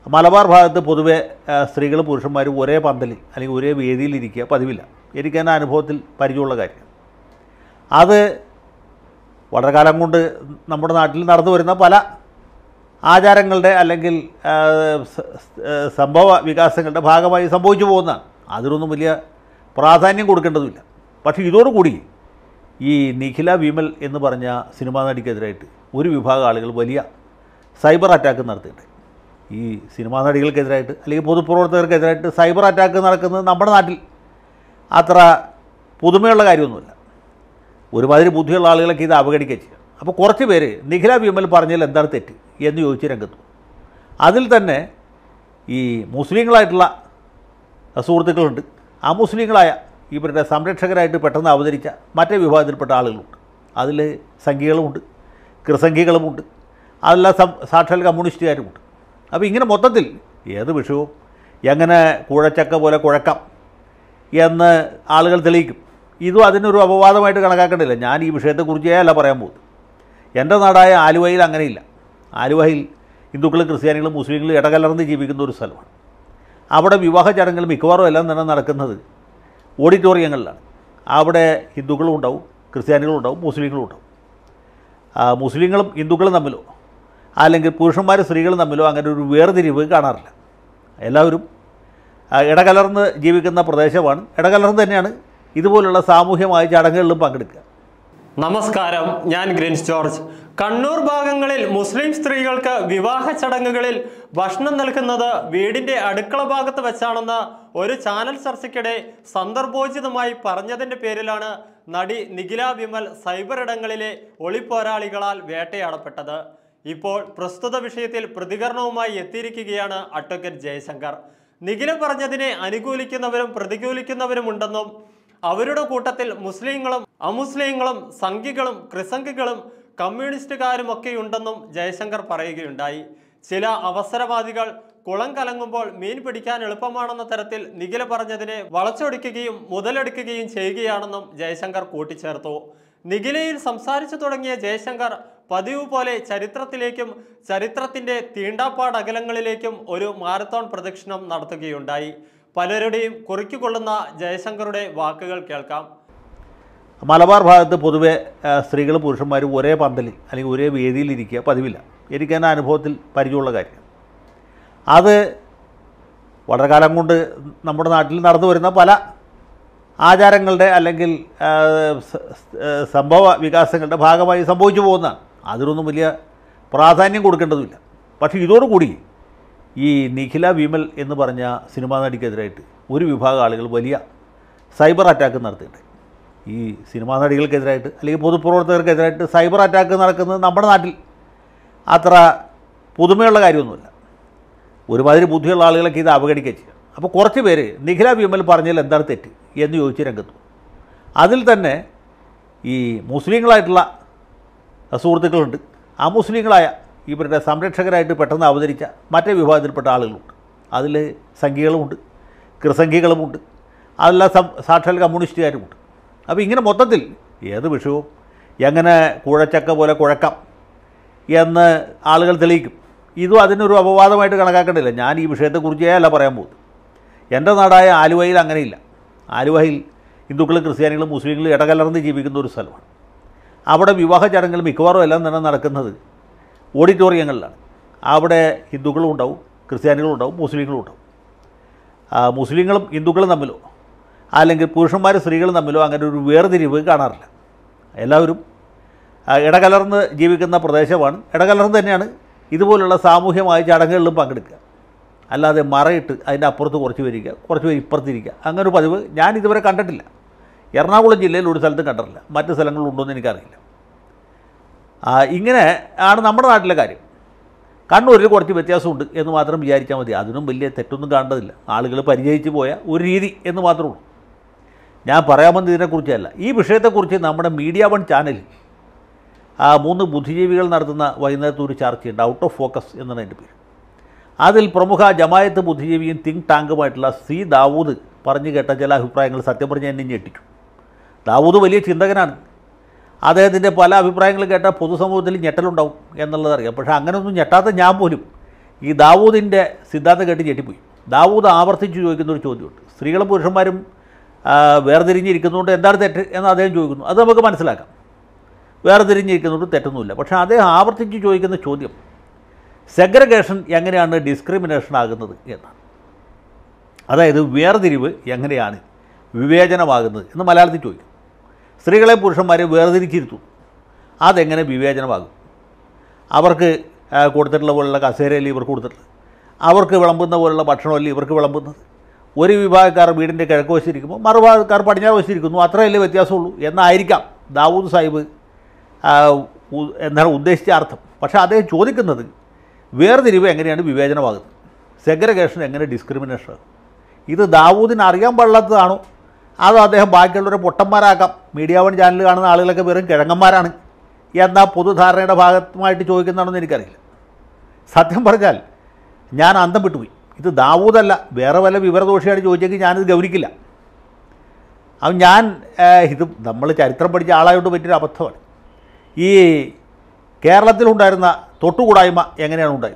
മലബാർ ഭാഗത്ത് പൊതുവെ ആ, സ്ത്രീകളും പുരുഷന്മാരും ഒരേ പന്തലിൽ അല്ലെങ്കിൽ ഒരേ വേദിയിൽ ഇരിക്കുക പതിവില്ല എനിക്ക് എൻ്റെ അനുഭവത്തിൽ പരിചയമുള്ള കാര്യം അത് വളരെ കാലം കൊണ്ട് നമ്മുടെ നാട്ടിൽ നടന്നു വരുന്ന പല ആചാരങ്ങളുടെ അല്ലെങ്കിൽ ആ, സ- സ- സംഭവ വികാസങ്ങളുടെ ഭാഗമായി സംഭവിച്ചു പോകുന്നതാണ് അതിനൊന്നും വലിയ പ്രാധാന്യം കൊടുക്കേണ്ടതുമില്ല പക്ഷേ ഇതോടുകൂടി ഈ നിഖില വിമൽ എന്ന് പറഞ്ഞ സിനിമാ നടിക്കെതിരായിട്ട് ഒരു വിഭാഗം ആളുകൾ വലിയ സൈബർ അറ്റാക്ക് നടത്തിയിട്ടുണ്ട് ഈ സിനിമാ നടികൾക്കെതിരായിട്ട് അല്ലെങ്കിൽ പൊതുപ്രവർത്തകർക്കെതിരായിട്ട് സൈബർ അറ്റാക്ക് നടക്കുന്നത് നമ്മുടെ നാട്ടിൽ അത്ര പുതുമയുള്ള കാര്യമൊന്നുമില്ല ഒരുമാതിരി ബുദ്ധിയുള്ള ആളുകളൊക്കെ ഇത് അവഗണിക്കുക ചെയ്യുക അപ്പോൾ കുറച്ച് പേര് നിഖില വിമൽ പറഞ്ഞാൽ എന്താണ് തെറ്റ് എന്ന് ചോദിച്ച് രംഗത്തു അതിൽ തന്നെ ഈ മുസ്ലിങ്ങളായിട്ടുള്ള സുഹൃത്തുക്കളുണ്ട് ആ മുസ്ലിങ്ങളായ ഇവരുടെ സംരക്ഷകരായിട്ട് പെട്ടെന്ന് അവതരിച്ച മറ്റേ വിഭാഗത്തിൽപ്പെട്ട ആളുകളുണ്ട് അതിൽ സംഘികളുമുണ്ട് ക്രിസംഘികളുമുണ്ട് അതെല്ലാം സം സാക്ഷാൽ കമ്മ്യൂണിസ്റ്റുകാരുമുണ്ട് അപ്പോൾ ഇങ്ങനെ മൊത്തത്തിൽ ഏത് വിഷയവും എങ്ങനെ കുഴച്ചക്ക പോലെ കുഴക്കാം എന്ന് ആളുകൾ തെളിയിക്കും ഇതും അതിനൊരു അപവാദമായിട്ട് കണക്കാക്കേണ്ടില്ല ഞാൻ ഈ വിഷയത്തെക്കുറിച്ചേ അല്ല പറയാൻ പോകുന്നത് എൻ്റെ നാടായ ആലുവയിൽ അങ്ങനെയില്ല ആലുവയിൽ ഹിന്ദുക്കളും ക്രിസ്ത്യാനികളും മുസ്ലിങ്ങളും ഇടകലർന്ന് ജീവിക്കുന്ന ഒരു സ്ഥലമാണ് അവിടെ വിവാഹ ചടങ്ങുകൾ മിക്കവാറും എല്ലാം തന്നെ നടക്കുന്നത് ഓഡിറ്റോറിയങ്ങളിലാണ് അവിടെ ഹിന്ദുക്കളും ഉണ്ടാവും ക്രിസ്ത്യാനികളും ഉണ്ടാവും മുസ്ലിങ്ങളും ഉണ്ടാവും ആ, മുസ്ലിങ്ങളും ഹിന്ദുക്കളും തമ്മിലോ അല്ലെങ്കിൽ പുരുഷന്മാരും സ്ത്രീകളും തമ്മിലോ അങ്ങനെ ഒരു വേർതിരിവ് കാണാറില്ല എല്ലാവരും ആ, ഇടകലർന്ന് ജീവിക്കുന്ന പ്രദേശമാണ് ഇടകലർന്ന് തന്നെയാണ് ഇതുപോലുള്ള സാമൂഹ്യമായ ചടങ്ങുകളിലും പങ്കെടുക്കുക നമസ്കാരം ഞാൻ ഗ്രിൻസ് ജോർജ് കണ്ണൂർ ഭാഗങ്ങളിൽ മുസ്ലിം സ്ത്രീകൾക്ക് വിവാഹ ചടങ്ങുകളിൽ ഭക്ഷണം നൽകുന്നത് വീടിന്റെ അടുക്കള ഭാഗത്ത് വെച്ചാണെന്ന് ഒരു ചാനൽ ചർച്ചയ്ക്കിടെ സന്ദർഭോചിതമായി പറഞ്ഞതിന്റെ പേരിലാണ് നടി നിഖില വിമൽ സൈബർ ഇടങ്ങളിലെ ഒളിപ്പോരാളികളാൽ വേട്ടയാടപ്പെട്ടത് ഇപ്പോൾ പ്രസ്തുത വിഷയത്തിൽ പ്രതികരണവുമായി എത്തിയിരിക്കുകയാണ് അഡ്വക്കേറ്റ് ജയശങ്കർ നിഖില പറഞ്ഞതിനെ അനുകൂലിക്കുന്നവരും പ്രതികൂലിക്കുന്നവരുമുണ്ടെന്നും അവരുടെ കൂട്ടത്തിൽ മുസ്ലിങ്ങളും അമുസ്ലിങ്ങളും സംഘികളും ക്രിസംഘികളും കമ്മ്യൂണിസ്റ്റുകാരും ഒക്കെയുണ്ടെന്നും ജയശങ്കർ പറയുകയുണ്ടായി ചില അവസരവാദികൾ കുളം കലങ്ങുമ്പോൾ മീൻ പിടിക്കാൻ എളുപ്പമാണെന്ന തരത്തിൽ നിഖില പറഞ്ഞതിനെ വളച്ചൊടിക്കുകയും മുതലെടുക്കുകയും ചെയ്യുകയാണെന്നും ജയശങ്കർ കൂട്ടിച്ചേർത്തു നിഖിലയിൽ സംസാരിച്ചു തുടങ്ങിയ ജയശങ്കർ പതിവ് പോലെ ചരിത്രത്തിലേക്കും ചരിത്രത്തിന്റെ തീണ്ടാപ്പാട് അകലങ്ങളിലേക്കും ഒരു മാരത്തോൺ പ്രദക്ഷിണം നടത്തുകയുണ്ടായി പലരുടെയും കുറിക്കുകൊള്ളുന്ന ജയശങ്കറുടെ വാക്കുകൾ കേൾക്കാം മലബാർ ഭാഗത്ത് പൊതുവെ ആ, സ്ത്രീകളും പുരുഷന്മാരും ഒരേ പന്തലിൽ അല്ലെങ്കിൽ ഒരേ വേദിയിൽ ഇരിക്കുക പതിവില്ല എനിക്ക് എൻ്റെ അനുഭവത്തിൽ പരിചയമുള്ള കാര്യം അത് വളരെ കാലം കൊണ്ട് നമ്മുടെ നാട്ടിൽ നടന്നു വരുന്ന പല ആചാരങ്ങളുടെ അല്ലെങ്കിൽ ആ, സ- സ- സംഭവ വികാസങ്ങളുടെ ഭാഗമായി സംഭവിച്ചു പോകുന്നതാണ് അതിനൊന്നും വലിയ പ്രാധാന്യം കൊടുക്കേണ്ടതുമില്ല പക്ഷേ ഇതോടുകൂടി ഈ നിഖില വിമൽ എന്ന് പറഞ്ഞ സിനിമാ നടിക്കെതിരായിട്ട് ഒരു വിഭാഗം ആളുകൾ വലിയ സൈബർ അറ്റാക്ക് നടത്തിയിട്ടുണ്ട് ഈ സിനിമാ നടികൾക്കെതിരായിട്ട് അല്ലെങ്കിൽ പൊതുപ്രവർത്തകർക്കെതിരായിട്ട് സൈബർ അറ്റാക്ക് നടക്കുന്നത് നമ്മുടെ നാട്ടിൽ അത്ര പുതുമയുള്ള കാര്യമൊന്നുമില്ല ഒരുമാതിരി ബുദ്ധിയുള്ള ആളുകളൊക്കെ ഇത് അവഗണിക്കുക ചെയ്യുക അപ്പോൾ കുറച്ച് പേര് നിഖില വിമൽ പറഞ്ഞാൽ എന്താണ് തെറ്റ് എന്ന് ചോദിച്ച് രംഗത്തു അതിൽ തന്നെ ഈ മുസ്ലിങ്ങളായിട്ടുള്ള സുഹൃത്തുക്കളുണ്ട് ആ മുസ്ലിങ്ങളായ ഇവരുടെ സംരക്ഷകരായിട്ട് പെട്ടെന്ന് അവതരിച്ച മറ്റേ വിഭാഗത്തിൽപ്പെട്ട ആളുകളുണ്ട് അതിൽ സംഘികളുമുണ്ട് ക്രിസംഘികളുമുണ്ട് അതെല്ലാം സം സാക്ഷാൽ കമ്മ്യൂണിസ്റ്റുകാരുമുണ്ട് അപ്പോൾ ഇങ്ങനെ മൊത്തത്തിൽ ഏത് വിഷയവും എങ്ങനെ കുഴച്ചക്ക പോലെ കുഴക്കാം എന്ന് ആളുകൾ തെളിയിക്കും ഇതും അതിനൊരു അപവാദമായിട്ട് കണക്കാക്കേണ്ടില്ല ഞാൻ ഈ വിഷയത്തെക്കുറിച്ചേ അല്ല പറയാൻ പോകുന്നത് എൻ്റെ നാടായ ആലുവയിൽ അങ്ങനെയില്ല ആലുവയിൽ ഹിന്ദുക്കളും ക്രിസ്ത്യാനികളും മുസ്ലിങ്ങളും ഇടകലർന്ന് ജീവിക്കുന്ന ഒരു സ്ഥലമാണ് അവിടെ വിവാഹ ചടങ്ങുകൾ മിക്കവാറും എല്ലാം തന്നെ നടക്കുന്നത് ഓഡിറ്റോറിയങ്ങളിലാണ് അവിടെ ഹിന്ദുക്കളും ഉണ്ടാവും ക്രിസ്ത്യാനികളും ഉണ്ടാവും മുസ്ലിങ്ങളും ഉണ്ടാവും ആ, മുസ്ലിങ്ങളും ഹിന്ദുക്കളും തമ്മിലോ അല്ലെങ്കിൽ പുരുഷന്മാരും സ്ത്രീകളും തമ്മിലോ അങ്ങനെ ഒരു വേർതിരിവ് കാണാറില്ല എല്ലാവരും ആ, ഇടകലർന്ന് ജീവിക്കുന്ന പ്രദേശമാണ് ഇടകലർന്ന് തന്നെയാണ് ഇതുപോലുള്ള സാമൂഹ്യമായ ചടങ്ങുകളിലും പങ്കെടുക്കുക അല്ലാതെ മറയിട്ട് അതിൻ്റെ അപ്പുറത്ത് കുറച്ച് വരിക കുറച്ച് പേര് ഇപ്പുറത്തിരിക്കുക അങ്ങനെ ഒരു പതിവ് ഞാൻ ഇതുവരെ കണ്ടിട്ടില്ല എറണാകുളം ജില്ലയിൽ ഒരു സ്ഥലത്തും കണ്ടിട്ടില്ല മറ്റ് സ്ഥലങ്ങളിലുണ്ടോയെന്ന് എനിക്കറിയില്ല ആ, ഇങ്ങനെ ആണ് നമ്മുടെ നാട്ടിലെ കാര്യം കണ്ണൂരിൽ കുറച്ച് വ്യത്യാസമുണ്ട് എന്ന് മാത്രം വിചാരിച്ചാൽ മതി അതിനും വലിയ തെറ്റൊന്നും കാണേണ്ടതില്ല ആളുകൾ പരിചയിച്ചു പോയ ഒരു രീതി എന്ന് മാത്രമേ ഉള്ളൂ ഞാൻ പറയാമെന്ന് ഇതിനെക്കുറിച്ചല്ല ഈ വിഷയത്തെക്കുറിച്ച് നമ്മുടെ മീഡിയ വൺ ചാനലിൽ ആ മൂന്ന് ബുദ്ധിജീവികൾ നടത്തുന്ന വൈകുന്നേരത്ത് ഒരു ചർച്ചയുണ്ട് ഔട്ട് ഓഫ് ഫോക്കസ് എന്നാണ് എൻ്റെ പേര് അതിൽ പ്രമുഖ ജമായത്ത് ബുദ്ധിജീവിയും തിങ്ക് ടാങ്കുമായിട്ടുള്ള സി ദാവൂദ് പറഞ്ഞു കേട്ട ചില അഭിപ്രായങ്ങൾ സത്യം പറഞ്ഞാൽ എന്നെ ഞെട്ടിച്ചു ദാവൂദ് വലിയ ചിന്തകനാണ് അദ്ദേഹത്തിൻ്റെ പല അഭിപ്രായങ്ങൾ കേട്ടാൽ പൊതുസമൂഹത്തിൽ ഞെട്ടലുണ്ടാവും എന്നുള്ളത് അറിയാം പക്ഷേ അങ്ങനെയൊന്നും ഞെട്ടാത്ത ഞാൻ പോലും ഈ ദാവൂദിൻ്റെ സിദ്ധാന്തം കേട്ട് ഞെട്ടിപ്പോയി ദാവൂദ് ആവർത്തിച്ച് ചോദിക്കുന്ന ഒരു ചോദ്യമുണ്ട് സ്ത്രീകളും പുരുഷന്മാരും ആ, വേർതിരിഞ്ഞിരിക്കുന്നതുകൊണ്ട് എന്താണ് തെറ്റ് എന്ന് അദ്ദേഹം ചോദിക്കുന്നു അത് നമുക്ക് മനസ്സിലാക്കാം വേർതിരിഞ്ഞിരിക്കുന്നതുകൊണ്ട് തെറ്റൊന്നുമില്ല പക്ഷേ അദ്ദേഹം ആവർത്തിച്ച് ചോദിക്കുന്ന ചോദ്യം സെഗ്രഗേഷൻ എങ്ങനെയാണ് ഡിസ്ക്രിമിനേഷൻ ആകുന്നത് എന്നാണ് അതായത് വേർതിരിവ് എങ്ങനെയാണ് വിവേചനമാകുന്നത് എന്ന് മലയാളത്തിൽ ചോദിക്കും സ്ത്രീകളെ പുരുഷന്മാരെ വേർതിരിച്ചിരുത്തും അതെങ്ങനെ വിവേചനമാകും അവർക്ക് ആ, കൊടുത്തിട്ടുള്ള പോലുള്ള കസേരയിൽ ഇവർക്ക് കൊടുത്തിട്ടുള്ളത് അവർക്ക് വിളമ്പുന്ന പോലുള്ള ഭക്ഷണമല്ല ഇവർക്ക് വിളമ്പുന്നത് ഒരു വിഭാഗക്കാർ വീടിൻ്റെ കിഴക്ക് വശിരിക്കുമ്പോൾ മറുഭാഗക്കാർ പടിഞ്ഞാറ് വശിരിക്കുന്നു അത്രയല്ലേ വ്യത്യാസമുള്ളൂ എന്നായിരിക്കാം ദാവൂദ് സാഹിബ് ആ, ഉ- എന്താണ് ഉദ്ദേശിച്ച അർത്ഥം പക്ഷേ അദ്ദേഹം ചോദിക്കുന്നത് വേർതിരിവ് എങ്ങനെയാണ് വിവേചനമാകുന്നത് സെഗ്രഗേഷൻ എങ്ങനെ ഡിസ്ക്രിമിനേഷൻ ആകും ഇത് ദാവൂദിന് അറിയാൻ പാടില്ലാത്തതാണോ അതോ അദ്ദേഹം ബാക്കിയുള്ളവരെ പൊട്ടന്മാരാക്കാം മീഡിയ വൺ ചാനൽ കാണുന്ന ആളുകളൊക്കെ വെറും കിഴങ്ങന്മാരാണ് എന്ന പൊതുധാരണയുടെ ഭാഗത്തുമായിട്ട് ചോദിക്കുന്നതാണെന്ന് എനിക്കറിയില്ല സത്യം പറഞ്ഞാൽ ഞാൻ അന്തം വിട്ടുപോയി ഇത് ദാവൂദല്ല വേറെ വല്ല വിവരദോഷിയാണ് ചോദിച്ചെങ്കിൽ ഞാനിത് ഗൗനിക്കില്ല അപ്പം ഞാൻ ഏഹ്, ഇത് നമ്മൾ ചരിത്രം പഠിച്ച ആളായതുകൊണ്ട് പറ്റിയൊരു അബദ്ധമാണ് ഈ കേരളത്തിലുണ്ടായിരുന്ന തൊട്ടുകൂടായ്മ എങ്ങനെയാണ് ഉണ്ടായത്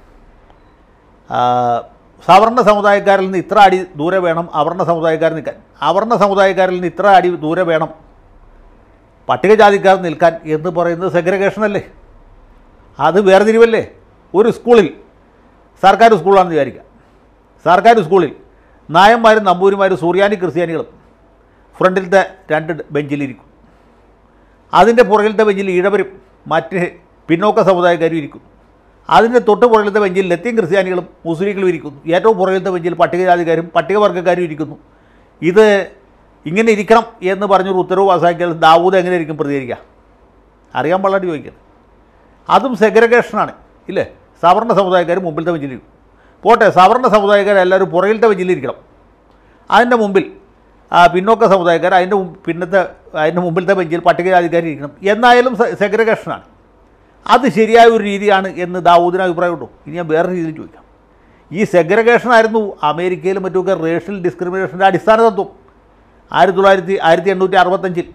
ആ, സവർണ സമുദായക്കാരിൽ നിന്ന് ഇത്ര അടി ദൂരെ വേണം അവർണ സമുദായക്കാർ നിൽക്കാൻ അവർണ സമുദായക്കാരിൽ നിന്ന് ഇത്ര അടി ദൂരെ വേണം പട്ടികജാതിക്കാർ നിൽക്കാൻ എന്ന് പറയുന്നത് സെഗ്രഗേഷൻ അല്ലേ അത് വേർതിരിവല്ലേ ഒരു സ്കൂളിൽ സർക്കാർ സ്കൂളാണെന്ന് വിചാരിക്കുക സർക്കാർ സ്കൂളിൽ നായന്മാരും നമ്പൂരിമാരും സൂര്യാനി ക്രിസ്ത്യാനികളും ഫ്രണ്ടിലത്തെ രണ്ട് ബെഞ്ചിലിരിക്കും അതിൻ്റെ പുറകിലത്തെ ബെഞ്ചിൽ ഇഴവരും മറ്റ് പിന്നോക്ക സമുദായക്കാരും ഇരിക്കും അതിൻ്റെ തൊട്ട് പുറകിലത്തെ ബെഞ്ചിൽ ലത്തീൻ ക്രിസ്ത്യാനികളും മുസ്ലിങ്ങളും ഇരിക്കുന്നു ഏറ്റവും പുറകിലത്തെ ബെഞ്ചിൽ പട്ടികജാതിക്കാരും പട്ടികവർഗ്ഗക്കാരും ഇരിക്കുന്നു ഇത് ഇങ്ങനെ ഇരിക്കണം എന്ന് പറഞ്ഞൊരു ഉത്തരവ് പാസ്സാക്കിയാൽ ദാവൂദ് എങ്ങനെ ഇരിക്കും പ്രതികരിക്കുക അറിയാൻ പാടില്ലാണ്ട് ചോദിക്കുന്നത് അതും സെഗ്രഗേഷനാണ് ഇല്ലേ സവർണ സമുദായക്കാർ മുമ്പിലത്തെ ബെഞ്ചിലിരിക്കും പോട്ടെ സവർണ സമുദായക്കാർ എല്ലാവരും പുറകിലത്തെ ബെഞ്ചിലിരിക്കണം അതിൻ്റെ മുമ്പിൽ ആ, പിന്നോക്ക സമുദായക്കാർ അതിൻ്റെ മുമ്പ് പിന്നത്തെ അതിൻ്റെ മുമ്പിലത്തെ ബെഞ്ചിൽ പട്ടികജാതിക്കാർ ഇരിക്കണം എന്നായാലും സെ- സെഗ്രഗേഷനാണ് അത് ശരിയായ ഒരു രീതിയാണ് എന്ന് ദാവൂദിന് അഭിപ്രായമുണ്ടോ ഇനി ഞാൻ വേറെ രീതിയിൽ ചോദിക്കാം ഈ സെഗ്രഗേഷൻ ആയിരുന്നു അമേരിക്കയിലും മറ്റുമൊക്കെ റേഷ്യൽ ഡിസ്ക്രിമിനേഷൻ്റെ അടിസ്ഥാന തത്വം ആയിരത്തി തൊള്ളായിരത്തി ആയിരത്തി എണ്ണൂറ്റി അറുപത്തഞ്ചിൽ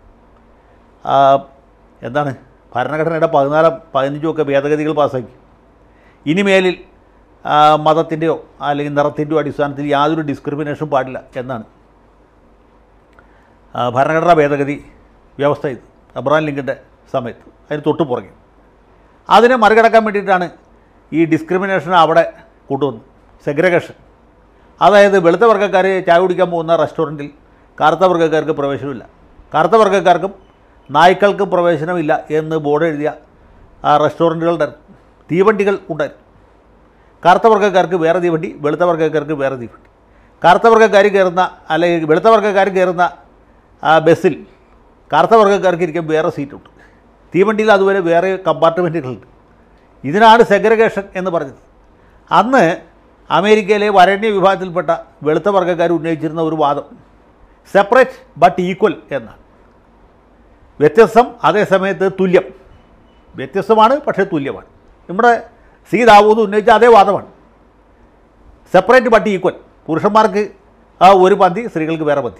ആ, എന്താണ് ഭരണഘടനയുടെ പതിനാലാം പതിനഞ്ചും ഒക്കെ ഭേദഗതികൾ പാസ്സാക്കി ഇനിമേലിൽ ആ, മതത്തിൻ്റെയോ അല്ലെങ്കിൽ നിറത്തിൻ്റെയോ അടിസ്ഥാനത്തിൽ യാതൊരു ഡിസ്ക്രിമിനേഷൻ പാടില്ല എന്നാണ് ആ, ഭരണഘടനാ ഭേദഗതി വ്യവസ്ഥ ഇത് അബ്രഹാം ലിങ്കൻ്റെ സമയത്ത് അതിന് തൊട്ട് പുറകെ അതിനെ മറികടക്കാൻ വേണ്ടിയിട്ടാണ് ഈ ഡിസ്ക്രിമിനേഷൻ അവിടെ കൊണ്ടുവന്നത് സെഗ്രഗേഷൻ അതായത് വെളുത്ത വർഗ്ഗക്കാർ ചായ കുടിക്കാൻ പോകുന്ന റെസ്റ്റോറൻറ്റിൽ കറുത്ത വർഗ്ഗക്കാർക്ക് പ്രവേശനമില്ല കറുത്ത വർഗ്ഗക്കാർക്കും നായ്ക്കൾക്കും പ്രവേശനമില്ല എന്ന് ബോർഡ് എഴുതിയ ആ റെസ്റ്റോറൻറ്റുകളുടെ തീവണ്ടികൾ ഉണ്ടായിരുന്നു കറുത്ത വർഗ്ഗക്കാർക്ക് വേറെ തീവണ്ടി വെളുത്ത വർഗ്ഗക്കാർക്ക് വേറെ തീവണ്ടി കറുത്ത വർഗ്ഗക്കാർ കയറുന്ന അല്ലെങ്കിൽ വെളുത്ത വർഗ്ഗക്കാർ കയറുന്ന ആ ബസ്സിൽ കറുത്ത വർഗ്ഗക്കാർക്ക് ഇരിക്കാൻ വേറെ സീറ്റുണ്ട് തീവണ്ടിയിൽ അതുപോലെ വേറെ കമ്പാർട്ട്മെൻറ്റുകളുണ്ട് ഇതിനാണ് സെഗ്രഗേഷൻ എന്ന് പറഞ്ഞത് അന്ന് അമേരിക്കയിലെ വരണ്യ വിഭാഗത്തിൽപ്പെട്ട വെളുത്ത വർഗ്ഗക്കാർ ഉന്നയിച്ചിരുന്ന ഒരു വാദം സെപ്പറേറ്റ് ബട്ട് ഈക്വൽ എന്നാണ് വ്യത്യസ്തം അതേസമയത്ത് തുല്യം വ്യത്യസ്തമാണ് പക്ഷേ തുല്യമാണ് നമ്മുടെ സി ദാവൂദ് ഉന്നയിച്ച അതേ വാദമാണ് സെപ്പറേറ്റ് ബട്ട് ഈക്വൽ പുരുഷന്മാർക്ക് ആ ഒരു പന്തി സ്ത്രീകൾക്ക് വേറെ പന്തി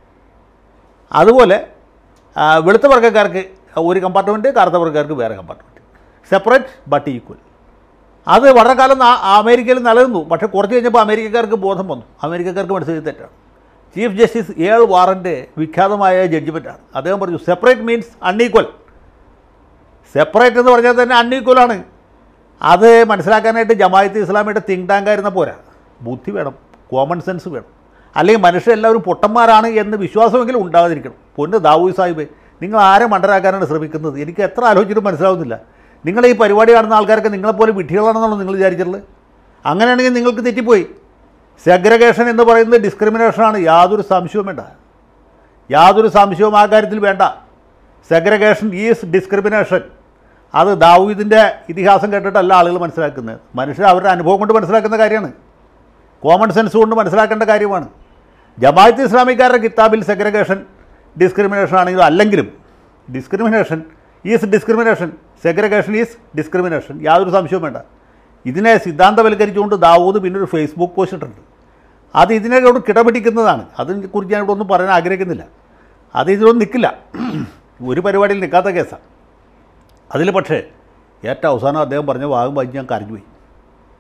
അതുപോലെ ആ, വെളുത്ത വർഗ്ഗക്കാർക്ക് ഒരു കമ്പാർട്ട്മെൻറ്റ് കറുത്ത വർഗ്ഗക്കാർക്ക് വേറെ കമ്പാർട്ട്മെൻറ്റ് സെപ്പറേറ്റ് ബട്ട് ഈക്വൽ അത് വളരെ കാലം ആ- അമേരിക്കയിൽ നിലനിന്നു പക്ഷേ കുറച്ച് കഴിഞ്ഞപ്പോൾ അമേരിക്കക്കാർക്ക് ബോധം വന്നു അമേരിക്കക്കാർക്ക് മനസ്സിലായി തെറ്റാണ് ചീഫ് ജസ്റ്റിസ് ഏൾ വാറൻ്റെ വിഖ്യാതമായ ജഡ്ജ്മെൻറ്റാണ് അദ്ദേഹം പറഞ്ഞു സെപ്പറേറ്റ് മീൻസ് അൺഈക്വൽ സെപ്പറേറ്റ് എന്ന് പറഞ്ഞാൽ തന്നെ അൺഈക്വലാണ് അത് മനസ്സിലാക്കാനായിട്ട് ജമായത്ത് ഇസ്ലാമിയുടെ തിങ്ക് ടാങ്ക് ആയിരുന്ന പോരാ ബുദ്ധി വേണം കോമൺ സെൻസ് വേണം അല്ലെങ്കിൽ മനുഷ്യരെല്ലാവരും പൊട്ടന്മാരാണ് എന്ന് വിശ്വാസമെങ്കിലും ഉണ്ടാകാതിരിക്കണം പൊന്ന് ദാവൂദ് സാഹിബ് നിങ്ങൾ ആരെ മണ്ടരാക്കാനാണ് ശ്രമിക്കുന്നത് എനിക്ക് എത്ര ആലോചിച്ചിട്ടും മനസ്സിലാവുന്നില്ല നിങ്ങൾ ഈ പരിപാടി കാണുന്ന ആൾക്കാർക്ക് നിങ്ങളെപ്പോലെ വിഡ്ഢികളാണെന്നാണോ നിങ്ങൾ വിചാരിച്ചിട്ടുള്ളത് അങ്ങനെയാണെങ്കിൽ നിങ്ങൾക്ക് തെറ്റിപ്പോയി സെഗ്രഗേഷൻ എന്ന് പറയുന്നത് ഡിസ്ക്രിമിനേഷനാണ് യാതൊരു സംശയവും വേണ്ട യാതൊരു സംശയവും ആ കാര്യത്തിൽ വേണ്ട സെഗ്രഗേഷൻ ഈസ് ഡിസ്ക്രിമിനേഷൻ അത് ദാവൂദിൻ്റെ ഇതിഹാസം കേട്ടിട്ടല്ല ആളുകൾ മനസ്സിലാക്കുന്നത് മനുഷ്യർ അവരുടെ അനുഭവം കൊണ്ട് മനസ്സിലാക്കുന്ന കാര്യമാണ് കോമൺ സെൻസ് കൊണ്ട് മനസ്സിലാക്കേണ്ട കാര്യമാണ് ജമാഅത്ത് ഇസ്ലാമിക്കാരുടെ കിതാബിൽ സെഗ്രഗേഷൻ ഡിസ്ക്രിമിനേഷൻ ആണെങ്കിലും അല്ലെങ്കിലും discrimination is discrimination segregation is discrimination യാതൊരു സംശയവും വേണ്ട ഇതിനെ സിദ്ധാന്തവൽക്കരിച്ചുകൊണ്ട് ദാവൂദ് പിന്നെ ഒരു ഫേസ്ബുക്ക് പോസ്റ്റ് ഇട്ടിട്ടുണ്ട് അത് ഇതിനോട് കിടപിടിക്കുന്നതാണ് അതിനെക്കുറിച്ച് ഞാൻ ഇവിടെ ഒന്നും പറയാൻ ആഗ്രഹിക്കുന്നില്ല അത് ഇതിലൊന്നും നിൽക്കില്ല ഒരു പരിപാടിയിൽ നിൽക്കാത്ത കേസാണ് അതിൽ പക്ഷേ ഏറ്റവും അവസാനം അദ്ദേഹം പറഞ്ഞ ഭാഗം വായിച്ച് ഞാൻ കരഞ്ഞുപോയി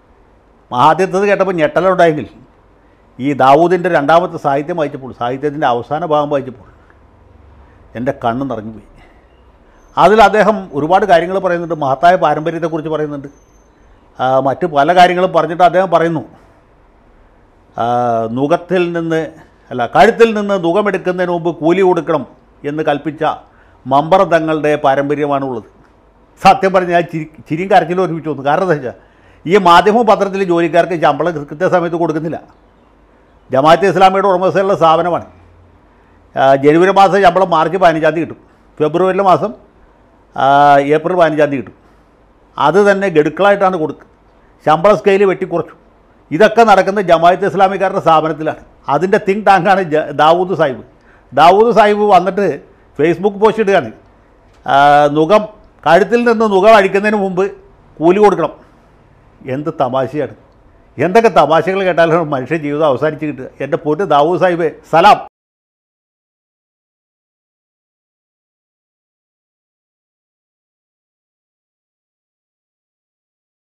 ആദ്യത്തത് കേട്ടപ്പോൾ ഞെട്ടലുണ്ടായെങ്കിൽ ഈ ദാവൂദിൻ്റെ രണ്ടാമത്തെ സാഹിത്യം വായിച്ചപ്പോൾ സാഹിത്യത്തിൻ്റെ അവസാന ഭാഗം വായിച്ചപ്പോൾ എൻ്റെ കണ്ണ് നിറഞ്ഞു പോയി അതിൽ അദ്ദേഹം ഒരുപാട് കാര്യങ്ങൾ പറയുന്നുണ്ട് മഹത്തായ പാരമ്പര്യത്തെക്കുറിച്ച് പറയുന്നുണ്ട് ആ, മറ്റ് പല കാര്യങ്ങളും പറഞ്ഞിട്ട് അദ്ദേഹം പറയുന്നു ആ, നുകത്തിൽ നിന്ന് അല്ല കഴുത്തിൽ നിന്ന് നുകമെടുക്കുന്നതിന് മുമ്പ് കൂലി കൊടുക്കണം എന്ന് കൽപ്പിച്ച മമ്പറ തങ്ങളുടെ പാരമ്പര്യമാണുള്ളത് സത്യം പറഞ്ഞാൽ ഞാൻ ചിരി ചിരിയും കരച്ചിലും ഒരുമിച്ച് വന്നു കാരണം എന്താ വെച്ചാൽ ഈ മാധ്യമ പത്രത്തിൽ ജോലിക്കാർക്ക് ശമ്പളം കൃത്യസമയത്ത് കൊടുക്കുന്നില്ല ജമാഅത്തെ ഇസ്ലാമിയുടെ ഉടമസ്ഥയുള്ള സ്ഥാപനമാണ് ആ, ജനുവരി മാസം ശമ്പളം മാർച്ച് പതിനഞ്ചാം തീയതി കിട്ടും ഫെബ്രുവരിയിലെ മാസം ആ, ഏപ്രിൽ പതിനഞ്ചാം തീയതി കിട്ടും അത് തന്നെ ഗഡുക്കളായിട്ടാണ് കൊടുക്കുക ശമ്പള സ്കെയിൽ വെട്ടിക്കുറച്ചു ഇതൊക്കെ നടക്കുന്ന ജമാഅത്ത് ഇസ്ലാമിക്കാരുടെ സ്ഥാപനത്തിലാണ് അതിൻ്റെ തിങ്ക് ടാങ്കാണ് ജ ദാവൂദ് സാഹിബ് ദാവൂദ് സാഹിബ് വന്നിട്ട് ഫേസ്ബുക്ക് പോസ്റ്റ് ഇടുകയാണ് ആ, നുകം കഴുത്തിൽ നിന്ന് നുകം അഴിക്കുന്നതിന് മുമ്പ് കൂലി കൊടുക്കണം എന്ത് തമാശയാണ് എന്തൊക്കെ തമാശകൾ കേട്ടാലും മനുഷ്യ ജീവിതം അവസാനിച്ച് കിട്ടുക എൻ്റെ പൊന്ന് ദാവൂദ് സാഹിബ് സലാം